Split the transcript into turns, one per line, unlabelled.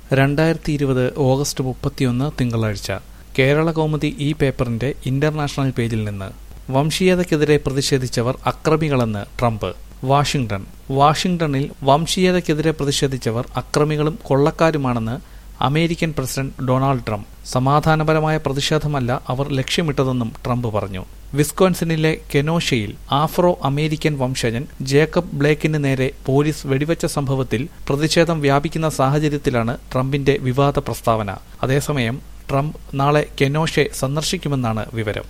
രണ്ടായിരത്തി ഇരുപത് ഓഗസ്റ്റ് മുപ്പത്തിയൊന്ന് തിങ്കളാഴ്ച കേരള കൗമുദി ഈ പേപ്പറിന്റെ ഇന്റർനാഷണൽ പേജിൽ നിന്ന് വംശീയതയ്ക്കെതിരെ പ്രതിഷേധിച്ചവർ അക്രമികളെന്ന് ട്രംപ് വാഷിംഗ്ടൺ വാഷിംഗ്ടണിൽ വംശീയതയ്ക്കെതിരെ പ്രതിഷേധിച്ചവർ അക്രമികളും കൊള്ളക്കാരുമാണെന്ന് അമേരിക്കൻ പ്രസിഡന്റ് ഡൊണാൾഡ് ട്രംപ് സമാധാനപരമായ പ്രതിഷേധമല്ല അവർ ലക്ഷ്യമിട്ടതെന്നും ട്രംപ് പറഞ്ഞു വിസ്കോൻസിനിലെ കെനോഷയിൽ ആഫ്രോ അമേരിക്കൻ വംശജൻ ജേക്കബ് ബ്ലേക്കിന് നേരെ പോലീസ് വെടിവെച്ച സംഭവത്തിൽ പ്രതിഷേധം വ്യാപിക്കുന്ന സാഹചര്യത്തിലാണ് ട്രംപിന്റെ വിവാദ പ്രസ്താവന അതേസമയം ട്രംപ് നാളെ കെനോഷെ സന്ദർശിക്കുമെന്നാണ് വിവരം